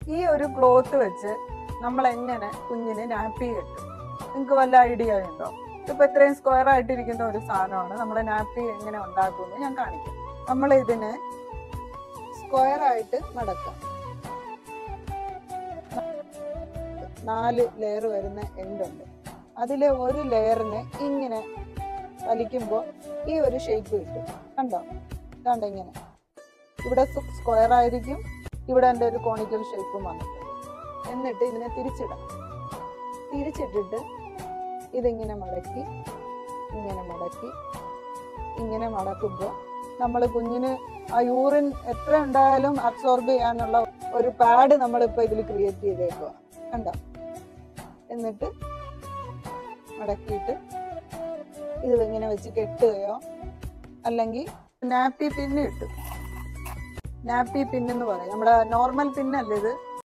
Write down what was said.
ഈ ഒരു ക്ലോത്ത് വെച്ച് നമ്മൾ എങ്ങനെ കുഞ്ഞിന് നാപ്പി കെട്ടും നിങ്ങൾക്ക് വല്ല ഐഡിയ ഉണ്ടോ ഇപ്പൊ ഇത്രയും സ്ക്വയർ ആയിട്ടിരിക്കുന്ന ഒരു സാധനമാണ് നമ്മൾ നാപ്പി എങ്ങനെ ഉണ്ടാക്കുമെന്ന് ഞാൻ കാണിക്കാം നമ്മൾ ഇതിനെ സ്ക്വയർ ആയിട്ട് മടക്കാം നാല് ലെയർ വരുന്ന എൻഡുണ്ട് അതിലെ ഒരു ലെയറിനെ ഇങ്ങനെ വലിക്കുമ്പോൾ ഈ ഒരു ഷേപ്പ് കിട്ടും കണ്ടോ കണ്ടോ ഇങ്ങനെ ഇവിടെ സ്ക്വയർ ആയിരിക്കും ഇവിടെ എൻ്റെ ഒരു കോണിക്കൽ ഷേപ്പും വന്നിട്ടുണ്ട് എന്നിട്ട് ഇതിനെ തിരിച്ചിടാം തിരിച്ചിട്ടിട്ട് ഇതിങ്ങനെ മടക്കി ഇങ്ങനെ മടക്കി ഇങ്ങനെ മടക്കുമ്പോൾ നമ്മൾ കുഞ്ഞിന് ആ യൂറിൻ എത്ര ഉണ്ടായാലും അബ്സോർബ് ചെയ്യാനുള്ള ഒരു പാഡ് നമ്മളിപ്പോൾ ഇതിൽ ക്രിയേറ്റ് ചെയ്തേക്കുക കണ്ടോ എന്നിട്ട് മടക്കിയിട്ട് ഇത് ഇങ്ങനെ വെച്ച് കെട്ടുകയോ അല്ലെങ്കിൽ നാപ്പി പിന്ന് കിട്ടും നാപ്പി പിൻ എന്ന് പറയും നമ്മുടെ നോർമൽ പിന്നല്ല ഇത്